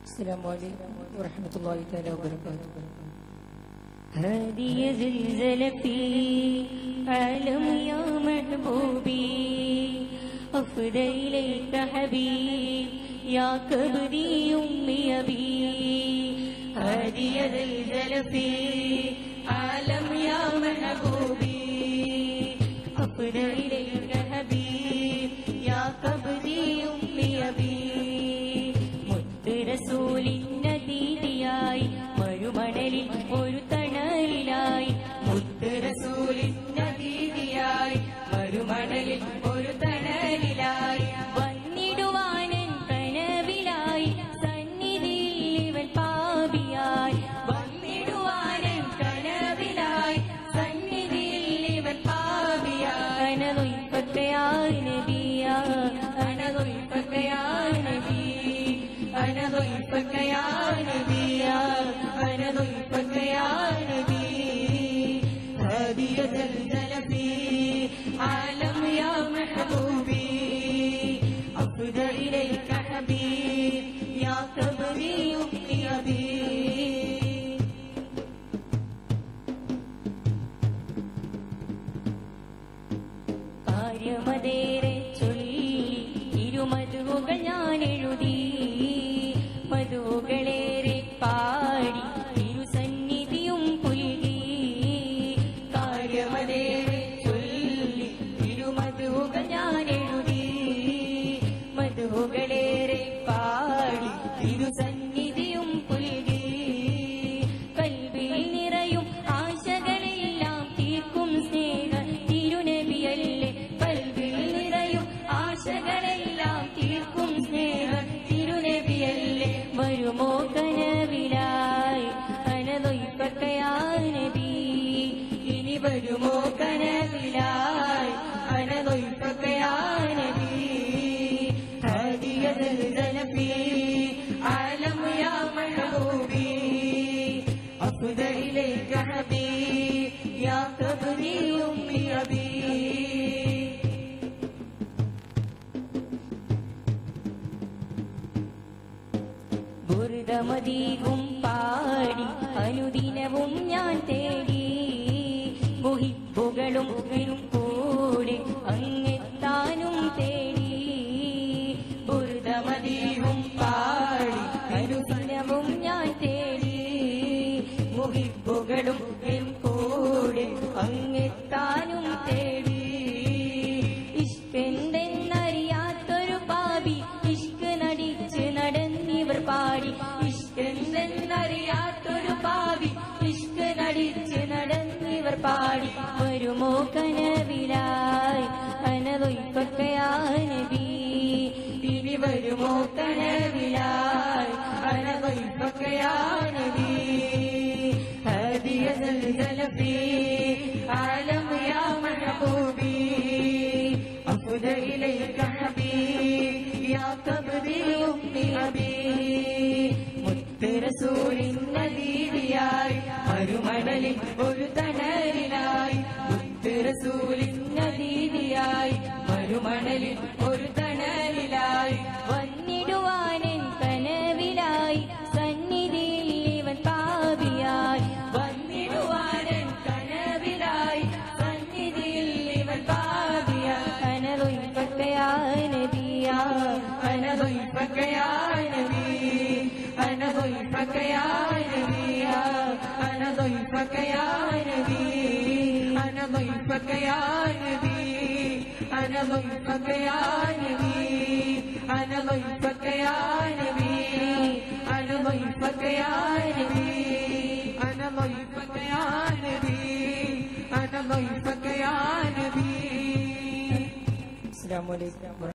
السلام عليكم ورحمة الله تعالى وبركاته هذه زلزلة في عالم يا محبوبي أفدى إليك حبيب يا كبري أمي أبي هذه زلزلة في عالم يا محبوبي أفدى إليك حبيب يا كبري أمي أبي മുത്ത് റസൂലിന്റെ ദീദിയായി മരുമണലിൽ ഒരു തണലിലായി മുത്ത് റസൂലിന്റെ ദീദിയായി മരുമണലിൽ ഒരു തണലിലായി വന്നിടുവാനൻ കനവിലായി സന്നിധിയിൽ ഇവൻ പാപിയായി വന്നിടുവാനൻ കനവിലായി സന്നിധിയിൽ ഇവൻ പാപിയായി അനതൊയ്പക്കയായി നബിയ അനതൊയ്പക്കയായി നബി അനതൊയ്പക്കയായി നബിയ അനതൊയ്പക്കയായി നബി هذه زلزل في عالم يا محبوبي أفدى إليك حبيب يا كبري أمي أبي കാര്യമതേറെ ചൊല്ലി ഇരുമതുകൾ ഞാൻ എഴുതി മധുകളേറെ പാടി തിരുസന്നിധിയും പുൽകി കാര്യമതേറെ ചൊല്ലി ഇരുമതുകൾ ഞാൻ എഴുതി മധുകളേറെ പാടി തിരുസന്നിധിയും പുൽകി കൽവിൽ നിറയും ആശകളെല്ലാം തീർക്കും സ്നേഹ തിരുനബിയല്ലേ കൽവിൽ നിറയും ആശകളെല്ലാം തീർക്കും സ്നേഹ തിരുനബിയല്ലേ വരുമോ കനവിലായി അനതൊയ്പക്കയായി നബി ഇനി വരുമോ കനവിലായി അനതൊയ്പക്കയായി നബി هذه زلزلة في عالم يا محبوبي أفدى إليك حبيب يا كبري أمي أبي ബുർദമതീകും പാടി അനുദിനവും ഞാൻ തേടി മുഹിബുകളും വരും കൂടെ അങ്ങെത്താനും തേടി ബുർദമതീകും പാടി അനുദിനവും ഞാൻ തേടി മുഹിബുകളും വരും കൂടെ അങ്ങെത്താനും തേടി ഇഷ്കെന്തെന്നറിയാത്തൊരു പാപി ഇഷ്ക് നടിച്ച് നടന്നിവർ പാടി ഇഷ്കെന്തെന്നറിയാത്തൊരു പാവി ഇഷ്ക് നടിച്ച് നടന്നിവർ പാടി വരുമോ കനവിലായി അനതൊയ്പക്കയായി നബി ഇനി വരുമോ കനവിലായി അനതൊയ്പക്കയായി നബി هذه زلزلة في عالم يا محبوبي أفدى إليك حبيب يا كبري أمي أبي മുത്ത് റസൂലിന്റെ ദീദിയായി മരുമണലിൽ ഒരു തണലിലായി മുത്ത് റസൂലിന്റെ ദീദിയായി മരുമണലിൽ ഒരു തണലിലായി വന്നിടുവാനൻ കനവിലായി സന്നിധിയിൽ ഇവൻ പാപിയായി വന്നിടുവാനൻ കനവിലായി സന്നിധിയിൽ ഇവൻ പാപിയായി അനതൊയ്പക്കയായി നബിയ അനതൊയ്പക്കയായി നബി അനതൊയ്പക്കയായി നബിയ അനതൊയ്പക്കയായി നബി അനതൊയ്പക്കയായി നബി അനതൊയ്പക്കയായി നബി അനതൊയ്പക്കയായി നബി അനതൊയ്പക്കയായി നബി അനതൊയ്പക്കയായി നബി അനതൊയ്പക്കയായി നബി السلام عليكم